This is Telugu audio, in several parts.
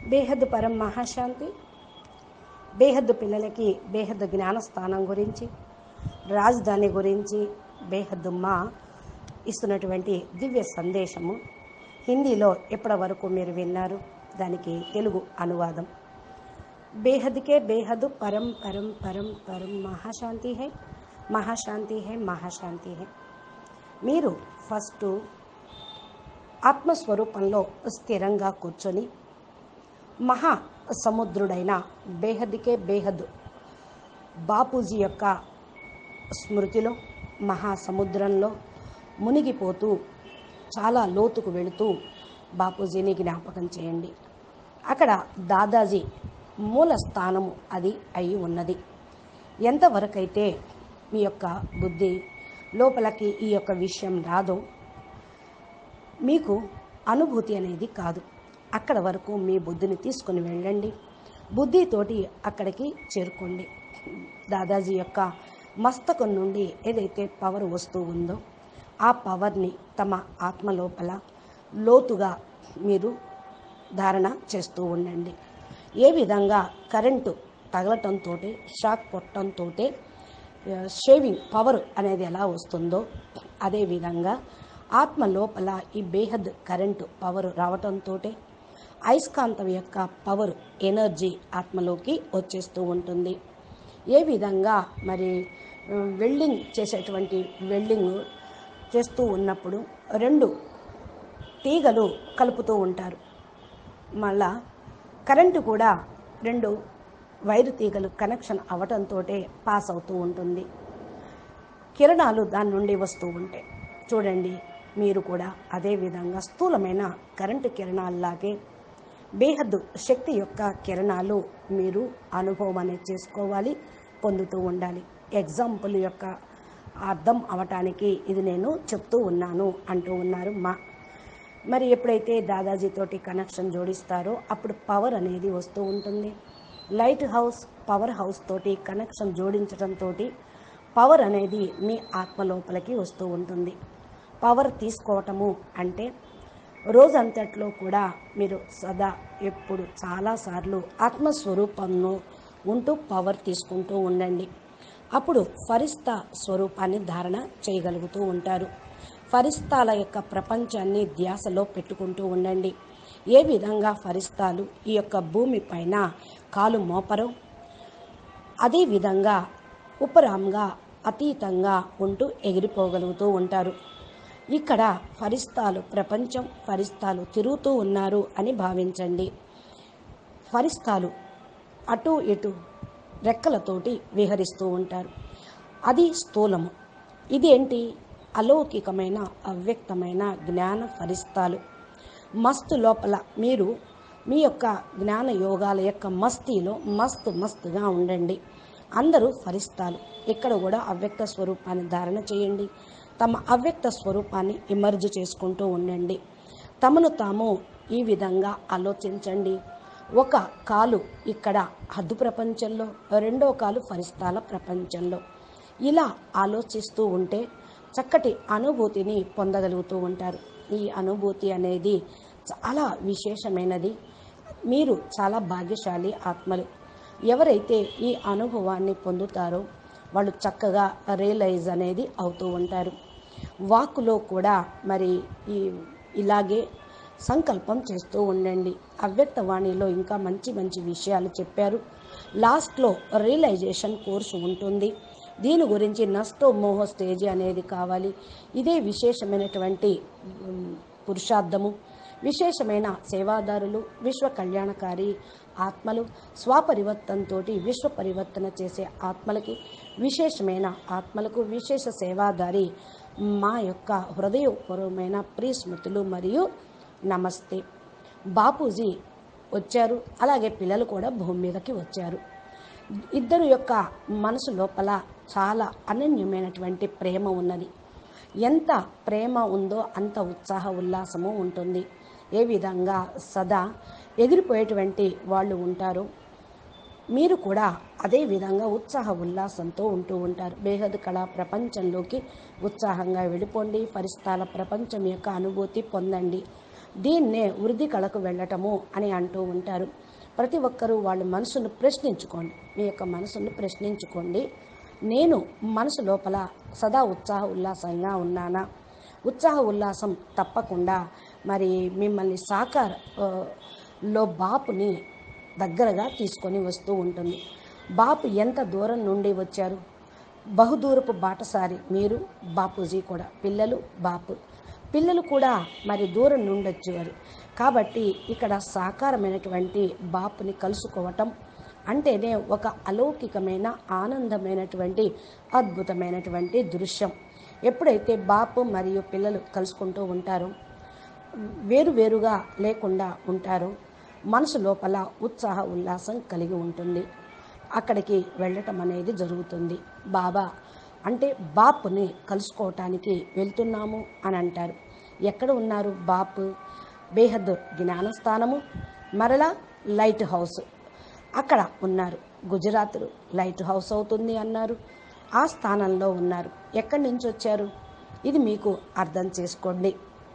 బేహద్దు పరం మహాశాంతి బేహద్దు పిల్లలకి బేహద్దు జ్ఞానస్థానం గురించి రాజధాని గురించి బేహద్దు మా ఇస్తున్నటువంటి దివ్య సందేశము హిందీలో ఎప్పటి వరకు మీరు విన్నారు దానికి తెలుగు అనువాదం బేహద్కే బేహద్దు పరం పరం పరం పరం మహాశాంతి హై మహాశాంతి హై మహాశాంతి హై మీరు ఫస్ట్ ఆత్మస్వరూపంలో స్థిరంగా కూర్చొని మహా సముద్రుడైన బేహద్కే బేహద్ బాపూజీ యొక్క స్మృతిలో మహాసముద్రంలో మునిగిపోతూ చాలా లోతుకు వెళుతూ బాపూజీని జ్ఞాపకం చేయండి అక్కడ దాదాజీ మూల స్థానము అది అయి ఉన్నది ఎంతవరకైతే మీ యొక్క బుద్ధి లోపలికి ఈ యొక్క విషయం రాదో మీకు అనుభూతి అనేది కాదు అక్కడ వరకు మీ బుద్ధిని తీసుకుని వెళ్ళండి బుద్ధితోటి అక్కడికి చేరుకోండి దాదాజీ యొక్క మస్తకం నుండి ఏదైతే పవర్ వస్తూ ఉందో ఆ పవర్ని తమ ఆత్మ లోపల లోతుగా మీరు ధారణ చేస్తూ ఉండండి ఏ విధంగా కరెంటు తగలటంతో షాక్ కొట్టడంతో షేవింగ్ పవర్ అనేది ఎలా వస్తుందో అదేవిధంగా ఆత్మ లోపల ఈ బేహద్ కరెంటు పవర్ రావటంతో అయస్కాంతం యొక్క పవర్ ఎనర్జీ ఆత్మలోకి వచ్చేస్తూ ఉంటుంది ఏ విధంగా మరి వెల్డింగ్ చేసేటువంటి వెల్డింగ్ చేస్తూ ఉన్నప్పుడు రెండు తీగలు కలుపుతూ ఉంటారు మళ్ళా కరెంటు కూడా రెండు వైరు తీగలు కనెక్షన్ అవటంతో పాస్ అవుతూ ఉంటుంది కిరణాలు దాని నుండి వస్తూ ఉంటాయి చూడండి మీరు కూడా అదే విధంగా స్థూలమైన కరెంటు కిరణాల్లాగే బేహద్దు శక్తి యొక్క కిరణాలు మీరు అనుభవం అనేది చేసుకోవాలి పొందుతూ ఉండాలి ఎగ్జాంపుల్ యొక్క అర్థం అవటానికి ఇది నేను చెప్తూ ఉన్నాను అంటూ ఉన్నారు మా మరి ఎప్పుడైతే దాదాజీతోటి కనెక్షన్ జోడిస్తారో అప్పుడు పవర్ అనేది వస్తూ ఉంటుంది లైట్ హౌస్ పవర్ హౌస్ తోటి కనెక్షన్ జోడించడంతో పవర్ అనేది మీ ఆత్మ లోపలికి వస్తూ ఉంటుంది పవర్ తీసుకోవటము అంటే రోజంతట్లో కూడా మీరు సదా ఎప్పుడు చాలాసార్లు ఆత్మస్వరూపంలో ఉంటూ పవర్ తీసుకుంటూ ఉండండి అప్పుడు ఫరిస్తా స్వరూపాన్ని ధారణ చేయగలుగుతూ ఉంటారు ఫరిస్తాల యొక్క ప్రపంచాన్ని ధ్యాసలో పెట్టుకుంటూ ఉండండి ఏ విధంగా ఫరిస్తాలు ఈ యొక్క భూమి పైన కాలు మోపరో అదేవిధంగా ఉపరాంగా అతీతంగా ఉంటూ ఎగిరిపోగలుగుతూ ఉంటారు ఇక్కడ ఫరిస్తాలు ప్రపంచం ఫరిస్తాలు తిరుగుతూ ఉన్నారు అని భావించండి ఫరిస్తాలు అటు ఇటు రెక్కలతోటి విహరిస్తూ ఉంటారు అది స్థూలము ఇదేంటి అలౌకికమైన అవ్యక్తమైన జ్ఞాన ఫరిస్తాలు మస్తు లోపల మీరు మీ యొక్క జ్ఞాన యోగాల యొక్క మస్తీలో మస్తు మస్తుగా ఉండండి అందరూ ఫరిస్తాలు ఇక్కడ కూడా అవ్యక్త స్వరూపాన్ని ధారణ చేయండి తమ అవ్యక్త స్వరూపాన్ని ఇమర్జ్ చేసుకుంటూ ఉండండి తమను తాము ఈ విధంగా ఆలోచించండి ఒక కాలు ఇక్కడ హద్దు ప్రపంచంలో రెండో కాలు ఫరిస్తాల ప్రపంచంలో ఇలా ఆలోచిస్తూ ఉంటే చక్కటి అనుభూతిని పొందగలుగుతూ ఉంటారు ఈ అనుభూతి అనేది చాలా విశేషమైనది మీరు చాలా భాగ్యశాలి ఆత్మలు ఎవరైతే ఈ అనుభవాన్ని పొందుతారో వాళ్ళు చక్కగా రియలైజ్ అనేది అవుతూ ఉంటారు వాక్కులో కూడా మరి ఈ ఇలాగే సంకల్పం చేస్తూ ఉండండి అవ్యక్త వాణిలో ఇంకా మంచి మంచి విషయాలు చెప్పారు లాస్ట్లో రియలైజేషన్ కోర్సు ఉంటుంది దీని గురించి నష్టో మోహ స్టేజ్ అనేది కావాలి ఇదే విశేషమైనటువంటి ఉమ్, పురుషార్థము విశేషమైన సేవాదారులు విశ్వ కళ్యాణకారి ఆత్మలు స్వపరివర్తనతో విశ్వ పరివర్తన చేసే ఆత్మలకి విశేషమైన ఆత్మలకు విశేష సేవాదారి మా యొక్క హృదయపూర్వమైన ప్రియ స్మృతులు మరియు నమస్తే బాపూజీ వచ్చారు అలాగే పిల్లలు కూడా భూమి మీదకి వచ్చారు ఇద్దరు యొక్క మనసు లోపల చాలా అనన్యమైనటువంటి ప్రేమ ఉన్నది ఎంత ప్రేమ ఉందో అంత ఉత్సాహ ఉల్లాసము ఉంటుంది ఏ విధంగా సదా ఎగిరిపోయేటువంటి వాళ్ళు ఉంటారు మీరు కూడా అదే విధంగా ఉత్సాహ ఉల్లాసంతో ఉంటూ ఉంటారు బేహద్ కళా ప్రపంచంలోకి ఉత్సాహంగా వెళ్ళిపోండి పరిస్థాల ప్రపంచం యొక్క అనుభూతి పొందండి దీన్నే వృద్ధి కళకు వెళ్ళటము అని అంటూ ఉంటారు ప్రతి ఒక్కరూ వాళ్ళ మనసును ప్రశ్నించుకోండి మీ యొక్క మనసును ప్రశ్నించుకోండి నేను మనసు లోపల సదా ఉత్సాహ ఉల్లాసంగా ఉన్నానా ఉత్సాహ ఉల్లాసం తప్పకుండా మరి మిమ్మల్ని సాకార ఆ, లో బాపుని దగ్గరగా తీసుకొని వస్తూ ఉంటుంది బాపు ఎంత దూరం నుండి వచ్చారు బహుదూరపు బాటసారి మీరు బాపూజీ కూడా పిల్లలు బాపు పిల్లలు కూడా మరి దూరం నుండి వచ్చేవారు కాబట్టి ఇక్కడ సాకారమైనటువంటి బాపుని కలుసుకోవటం అంటేనే ఒక అలౌకికమైన ఆనందమైనటువంటి అద్భుతమైనటువంటి దృశ్యం ఎప్పుడైతే బాపు మరియు పిల్లలు కలుసుకుంటూ ఉంటారో వేరువేరుగా లేకుండా ఉంటారో మనసు లోపల ఉత్సాహ ఉల్లాసం కలిగి ఉంటుంది అక్కడికి వెళ్ళటం అనేది జరుగుతుంది బాబా అంటే బాపుని కలుసుకోవటానికి వెళ్తున్నాము అని అంటారు ఎక్కడ ఉన్నారు బాపు బేహద్ జ్ఞానస్థానము మరలా లైట్ హౌస్ అక్కడ ఉన్నారు గుజరాత్ లైట్ హౌస్ అవుతుంది అన్నారు ఆ స్థానంలో ఉన్నారు ఎక్కడి నుంచి వచ్చారు ఇది మీకు అర్థం చేసుకోండి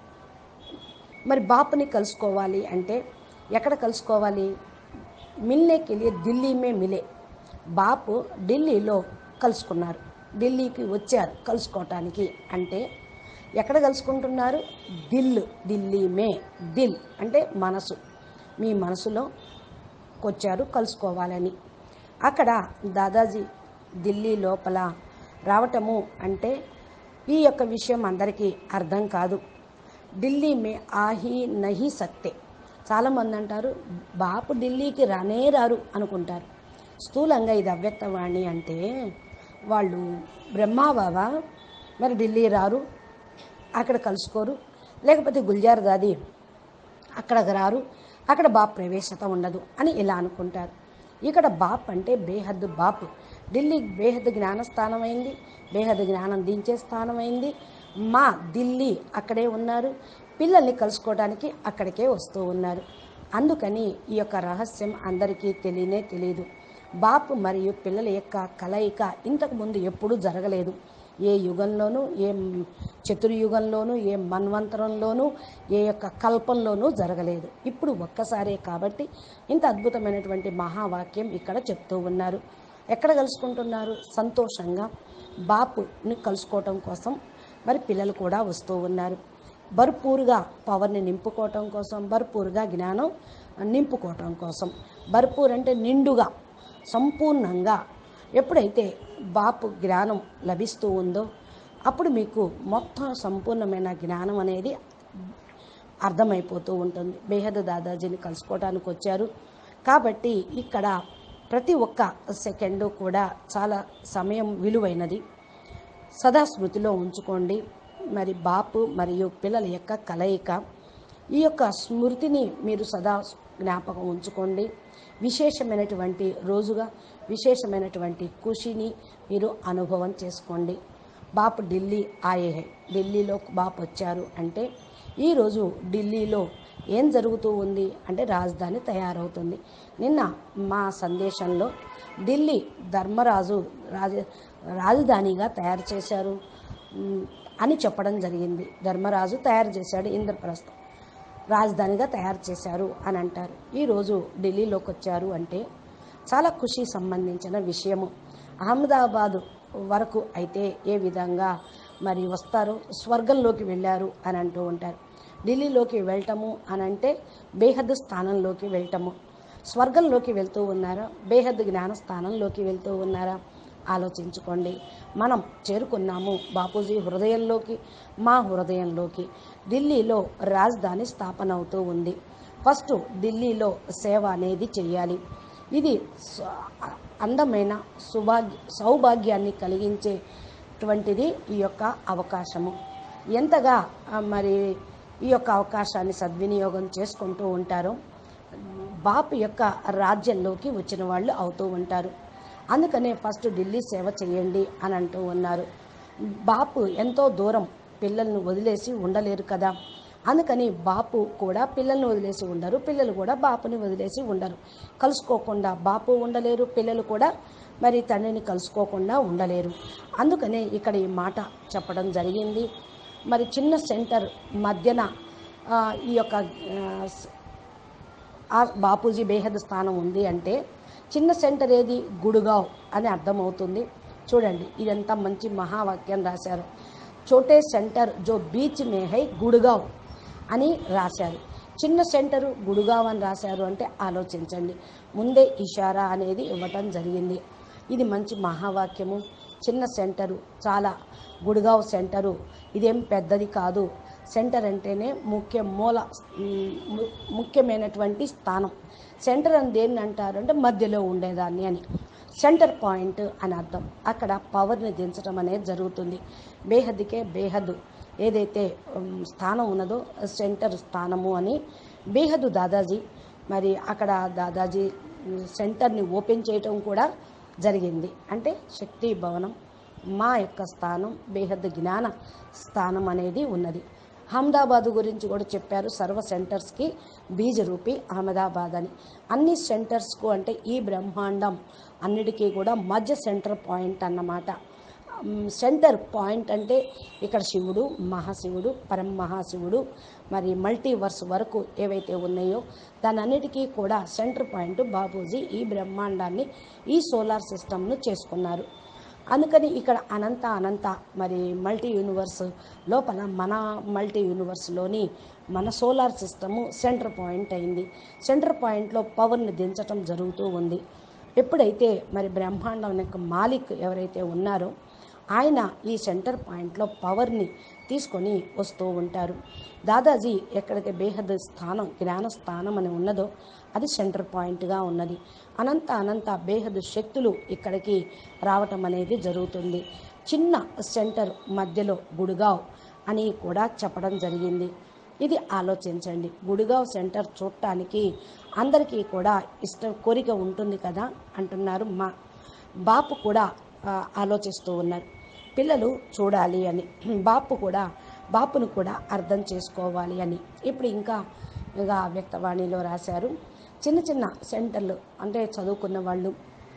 మరి బాపుని కలుసుకోవాలి అంటే ఎక్కడ కలుసుకోవాలి మిల్నేకి వెళ్ళి ఢిల్లీ మే మిలే బాపు ఢిల్లీలో కలుసుకున్నారు ఢిల్లీకి వచ్చారు కలుసుకోవటానికి అంటే ఎక్కడ కలుసుకుంటున్నారు దిల్ ఢిల్లీ మే దిల్ అంటే మనసు మీ మనసులో వచ్చారు కలుసుకోవాలని అక్కడ దాదాజీ ఢిల్లీ లోపల రావటము అంటే ఈ యొక్క విషయం అందరికీ అర్థం కాదు ఢిల్లీ మే ఆహి నహి సత్తే చాలామంది అంటారు బాపు ఢిల్లీకి రానే రారు అనుకుంటారు స్థూలంగా ఇది అవ్యక్తవాణి అంటే వాళ్ళు బ్రహ్మాబాబా మరి ఢిల్లీ రారు అక్కడ కలుసుకోరు లేకపోతే గుల్జార్ దాది అక్కడికి రారు అక్కడ బాప్ ప్రవేశత ఉండదు అని ఇలా అనుకుంటారు ఇక్కడ బాప్ అంటే బేహద్దు బాప్ ఢిల్లీ బేహద్ జ్ఞానస్థానం అయింది బేహద్ జ్ఞానం దించే స్థానం అయింది మా ఢిల్లీ అక్కడే ఉన్నారు పిల్లల్ని కలుసుకోవడానికి అక్కడికే వస్తూ ఉన్నారు అందుకని ఈ యొక్క రహస్యం అందరికీ తెలియనే తెలియదు బాపు మరియు పిల్లల యొక్క కలయిక ఇంతకు ముందు ఎప్పుడూ జరగలేదు ఏ యుగంలోనూ ఏ చతుర్యుగంలోనూ ఏ మన్వంతరంలోనూ ఏ యొక్క కల్పంలోనూ జరగలేదు ఇప్పుడు ఒక్కసారే కాబట్టి ఇంత అద్భుతమైనటువంటి మహావాక్యం ఇక్కడ చెప్తూ ఉన్నారు ఎక్కడ కలుసుకుంటున్నారు సంతోషంగా బాపుని కలుసుకోవటం కోసం మరి పిల్లలు కూడా వస్తూ ఉన్నారు భర్పూరుగా పవర్ని నింపుకోవటం కోసం భర్పూరుగా జ్ఞానం నింపుకోవటం కోసం భర్పూర్ అంటే నిండుగా సంపూర్ణంగా ఎప్పుడైతే బాపు జ్ఞానం లభిస్తూ ఉందో అప్పుడు మీకు మొత్తం సంపూర్ణమైన జ్ఞానం అనేది అర్థమైపోతూ ఉంటుంది బేహద్ దాదాజీని కలుసుకోవడానికి వచ్చారు కాబట్టి ఇక్కడ ప్రతి ఒక్క సెకండు కూడా చాలా సమయం విలువైనది సదా స్మృతిలో ఉంచుకోండి మరి బాపు మరియు పిల్లల యొక్క కలయిక ఈ యొక్క స్మృతిని మీరు సదా జ్ఞాపకం ఉంచుకోండి విశేషమైనటువంటి రోజుగా విశేషమైనటువంటి ఖుషిని మీరు అనుభవం చేసుకోండి బాపు ఢిల్లీ ఆయే హై ఢిల్లీలో బాపు వచ్చారు అంటే ఈరోజు ఢిల్లీలో ఏం జరుగుతూ ఉంది అంటే రాజధాని తయారవుతుంది నిన్న మా సందేశంలో ఢిల్లీ ధర్మరాజు రాజ రాజధానిగా తయారు చేశారు ఉమ్, అని చెప్పడం జరిగింది ధర్మరాజు తయారు చేశాడు ఇంద్రప్రస్థం రాజధానిగా తయారు చేశారు అని అంటారు ఈరోజు ఢిల్లీలోకి వచ్చారు అంటే చాలా ఖుషి సంబంధించిన విషయము అహ్మదాబాద్ వరకు అయితే ఏ విధంగా మరి వస్తారు స్వర్గంలోకి వెళ్ళారు అని అంటూ ఉంటారు ఢిల్లీలోకి వెళ్ళటము అని అంటే బేహద్ స్థానంలోకి వెళ్ళటము స్వర్గంలోకి వెళ్తూ ఉన్నారా బేహద్ జ్ఞాన స్థానంలోకి వెళ్తూ ఉన్నారా ఆలోచించుకోండి మనం చేరుకున్నాము బాపూజీ హృదయంలోకి మా హృదయంలోకి ఢిల్లీలో రాజధాని స్థాపన అవుతూ ఉంది ఫస్ట్ ఢిల్లీలో సేవ అనేది చేయాలి ఇది స- అందమైన సుభాగ్య సౌభాగ్యాన్ని కలిగించేటువంటిది ఈ యొక్క అవకాశము ఎంతగా ఆ, మరి ఈ యొక్క అవకాశాన్ని సద్వినియోగం చేసుకుంటూ ఉంటారో బాపు యొక్క రాజ్యంలోకి వచ్చిన వాళ్ళు అవుతూ ఉంటారు అందుకనే ఫస్ట్ ఢిల్లీ సేవ చేయండి అని అంటూ ఉన్నారు బాపు ఎంతో దూరం పిల్లల్ని వదిలేసి ఉండలేరు కదా అందుకని బాపు కూడా పిల్లల్ని వదిలేసి ఉండరు పిల్లలు కూడా బాపుని వదిలేసి ఉండరు కలుసుకోకుండా బాపు ఉండలేరు పిల్లలు కూడా మరి తండ్రిని కలుసుకోకుండా ఉండలేరు అందుకనే ఇక్కడ ఈ మాట చెప్పడం జరిగింది మరి చిన్న సెంటర్ మధ్యన ఆ, ఈ యొక్క ఆ, స- ఆ బాపూజీ బేహద్ స్థానం ఉంది అంటే చిన్న సెంటర్ ఏది గుడుగావ్ అని అర్థమవుతుంది చూడండి ఇదంతా మంచి మహావాక్యం రాశారు చోటే సెంటర్ జో బీచ్ మే హై గుడుగావ్ అని రాశారు చిన్న సెంటరు గుడుగావ్ అని రాశారు అంటే ఆలోచించండి ముందే ఇషారా అనేది ఇవ్వటం జరిగింది ఇది మంచి మహావాక్యము చిన్న సెంటరు చాలా గుడిగావ్ సెంటరు ఇదేం పెద్దది కాదు సెంటర్ అంటేనే ముఖ్య మూల ఉమ్, ము- ముఖ్యమైనటువంటి స్థానం సెంటర్ అని దేన్ని అంటారు అంటే మధ్యలో ఉండేదాన్ని అని సెంటర్ పాయింట్ అని అర్థం అక్కడ పవర్ని దించడం అనేది జరుగుతుంది బేహద్దుకే బేహద్దు ఏదైతే ఉమ్, స్థానం ఉన్నదో సెంటర్ స్థానము అని బేహద్దు దాదాజీ మరి అక్కడ దాదాజీ ఉమ్, సెంటర్ని ఓపెన్ చేయటం కూడా జరిగింది అంటే శక్తి భవనం మా యొక్క స్థానం బేహద్ జ్ఞాన స్థానం అనేది ఉన్నది అహ్మదాబాద్ గురించి కూడా చెప్పారు సర్వ సెంటర్స్కి బీజరూపి అహ్మదాబాద్ అని అన్ని సెంటర్స్కు అంటే ఈ బ్రహ్మాండం అన్నిటికీ కూడా మధ్య సెంటర్ పాయింట్ అన్నమాట మ్, సెంటర్ పాయింట్ అంటే ఇక్కడ శివుడు మహాశివుడు పరం మహాశివుడు మరి మల్టీవర్స్ వరకు ఏవైతే ఉన్నాయో దాని అన్నిటికీ కూడా సెంటర్ పాయింట్ బాపూజీ ఈ బ్రహ్మాండాన్ని ఈ సోలార్ సిస్టమ్ను చేసుకున్నారు అందుకని ఇక్కడ అనంత అనంత మరి మల్టీ యూనివర్స్ లోపల మన మల్టీ యూనివర్స్లోని మన సోలార్ సిస్టము సెంటర్ పాయింట్ అయింది సెంటర్ పాయింట్లో పవర్ని దించటం జరుగుతూ ఉంది ఎప్పుడైతే మరి బ్రహ్మాండం యొక్క మాలిక్ ఎవరైతే ఉన్నారో ఆయన ఈ సెంటర్ పాయింట్లో పవర్ని తీసుకొని వస్తూ ఉంటారు దాదాజీ ఎక్కడైతే బేహద్ స్థానం జ్ఞాన స్థానం అని ఉన్నదో అది సెంటర్ పాయింట్గా ఉన్నది అనంత అనంత బేహద్ శక్తులు ఇక్కడికి రావటం అనేది జరుగుతుంది చిన్న సెంటర్ మధ్యలో గుడిగావ్ అని కూడా చెప్పడం జరిగింది ఇది ఆలోచించండి గుడిగావ్ సెంటర్ చూడటానికి అందరికీ కూడా ఇష్టం కోరిక ఉంటుంది కదా అంటున్నారు మా బాపు కూడా ఆ, ఆలోచిస్తూ ఉన్నారు పిల్లలు చూడాలి అని బాపు కూడా బాపును కూడా అర్థం చేసుకోవాలి అని ఇప్పుడు ఇంకా ఇక వ్యక్తవాణిలో రాశారు చిన్న చిన్న సెంటర్లు అంటే చదువుకున్న వాళ్ళు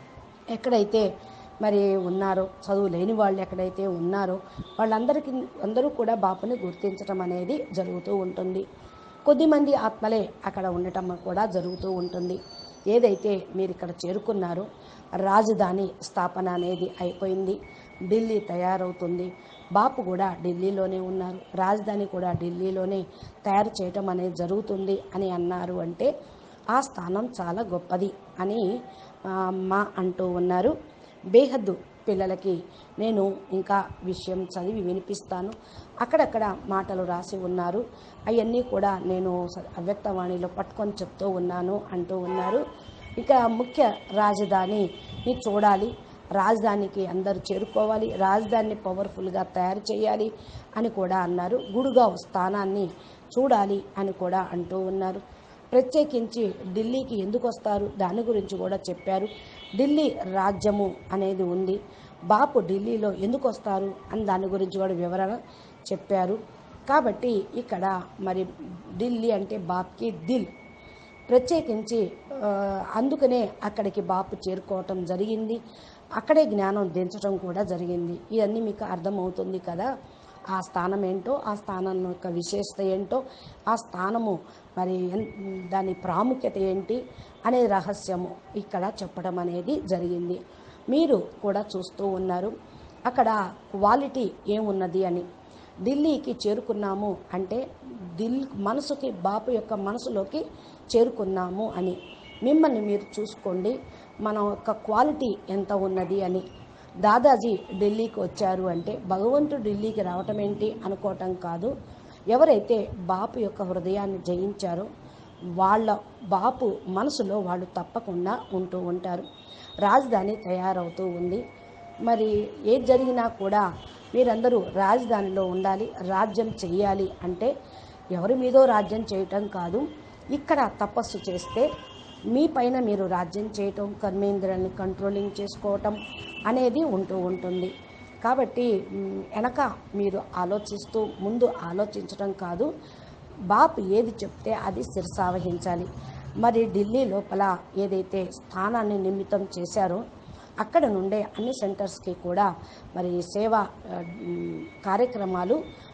ఎక్కడైతే మరి ఉన్నారో చదువు లేని వాళ్ళు ఎక్కడైతే ఉన్నారో వాళ్ళందరికీ అందరూ కూడా బాపుని గుర్తించడం అనేది జరుగుతూ ఉంటుంది కొద్దిమంది ఆత్మలే అక్కడ ఉండటం కూడా జరుగుతూ ఉంటుంది ఏదైతే మీరు ఇక్కడ చేరుకున్నారో రాజధాని స్థాపన అనేది అయిపోయింది ఢిల్లీ తయారవుతుంది బాపు కూడా ఢిల్లీలోనే ఉన్నారు రాజధాని కూడా ఢిల్లీలోనే తయారు చేయటం అనేది జరుగుతుంది అని అన్నారు అంటే ఆ స్థానం చాలా గొప్పది అని ఆ, మా అంటూ ఉన్నారు బేహద్దు పిల్లలకి నేను ఇంకా విషయం చదివి వినిపిస్తాను అక్కడక్కడ మాటలు రాసి ఉన్నారు అవన్నీ కూడా నేను స- అవ్యక్తవాణిలో పట్టుకొని చెప్తూ ఉన్నాను అంటూ ఉన్నారు ఇక ముఖ్య రాజధానిని చూడాలి రాజధానికి అందరూ చేరుకోవాలి రాజధానిని పవర్ఫుల్గా తయారు చేయాలి అని కూడా అన్నారు గుడుగావ్ స్థానాన్ని చూడాలి అని కూడా అంటూ ఉన్నారు ప్రత్యేకించి ఢిల్లీకి ఎందుకు వస్తారు దాని గురించి కూడా చెప్పారు ఢిల్లీ రాజ్యము అనేది ఉంది బాపు ఢిల్లీలో ఎందుకు వస్తారు అని దాని గురించి కూడా వివరణ చెప్పారు కాబట్టి ఇక్కడ మరి ఢిల్లీ అంటే బాప్కి దిల్ ప్రత్యేకించి ఆ, అందుకనే అక్కడికి బాపు చేరుకోవటం జరిగింది అక్కడే జ్ఞానం దించడం కూడా జరిగింది ఇవన్నీ మీకు అర్థమవుతుంది కదా ఆ స్థానం ఏంటో ఆ స్థానం యొక్క విశేషత ఏంటో ఆ స్థానము మరి ఎన్- దాని ప్రాముఖ్యత ఏంటి అనే రహస్యము ఇక్కడ చెప్పడం అనేది జరిగింది మీరు కూడా చూస్తూ ఉన్నారు అక్కడ క్వాలిటీ ఏమున్నది అని ఢిల్లీకి చేరుకున్నాము అంటే దిల్ మనసుకి బాపు యొక్క మనసులోకి చేరుకున్నాము అని మిమ్మల్ని మీరు చూసుకోండి మన యొక్క క్వాలిటీ ఎంత ఉన్నది అని దాదాజీ ఢిల్లీకి వచ్చారు అంటే భగవంతుడు ఢిల్లీకి రావటం ఏంటి అనుకోవటం కాదు ఎవరైతే బాపు యొక్క హృదయాన్ని జయించారో వాళ్ళ బాపు మనసులో వాళ్ళు తప్పకుండా ఉంటూ ఉంటారు రాజధాని తయారవుతూ ఉంది మరి ఏది జరిగినా కూడా మీరందరూ రాజధానిలో ఉండాలి రాజ్యం చెయ్యాలి అంటే ఎవరి మీదో రాజ్యం చేయటం కాదు ఇక్కడ తపస్సు చేస్తే మీ పైన మీరు రాజ్యం చేయటం కర్మేంద్రాన్ని కంట్రోలింగ్ చేసుకోవటం అనేది ఉంటూ ఉంటుంది కాబట్టి మ్, వెనక మీరు ఆలోచిస్తూ ముందు ఆలోచించడం కాదు బాపు ఏది చెప్తే అది శిరసావహించాలి మరి ఢిల్లీ లోపల ఏదైతే స్థానాన్ని నిమిత్తం చేశారో అక్కడ నుండే అన్ని సెంటర్స్కి కూడా మరి సేవా ఆ, మ్, కార్యక్రమాలు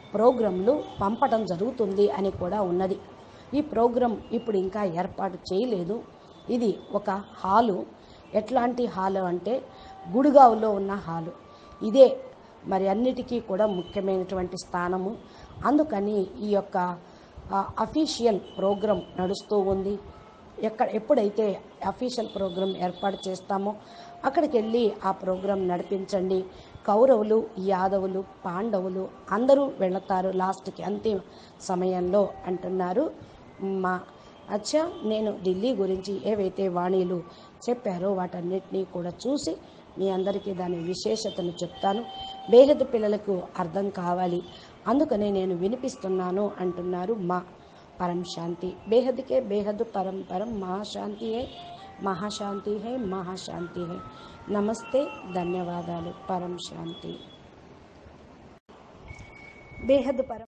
ప్రోగ్రాంలు పంపడం జరుగుతుంది అని కూడా ఉన్నది ఈ ప్రోగ్రాం ఇప్పుడు ఇంకా ఏర్పాటు చేయలేదు ఇది ఒక హాలు ఎట్లాంటి హాలు అంటే గుడిగావులో ఉన్న హాలు ఇదే మరి అన్నిటికీ కూడా ముఖ్యమైనటువంటి స్థానము అందుకని ఈ యొక్క అఫీషియల్ ప్రోగ్రాం నడుస్తూ ఉంది ఎక్కడ ఎప్పుడైతే అఫీషియల్ ప్రోగ్రాం ఏర్పాటు చేస్తామో అక్కడికి వెళ్ళి ఆ ప్రోగ్రాం నడిపించండి కౌరవులు యాదవులు పాండవులు అందరూ వెళతారు లాస్ట్కి అంతిమ సమయంలో అంటున్నారు మా అచ్చా నేను ఢిల్లీ గురించి ఏవైతే వాణీలు చెప్పారో వాటన్నిటినీ కూడా చూసి మీ అందరికీ దాని విశేషతను చెప్తాను బేహద్ పిల్లలకు అర్థం కావాలి అందుకనే నేను వినిపిస్తున్నాను అంటున్నారు మా పరం శాంతి బేహద్కే బేహద్ పరం పరం మహాశాంతి హే మహాశాంతి హే మహాశాంతి హే నమస్తే ధన్యవాదాలు పరం శాంతి బేహద్ పరం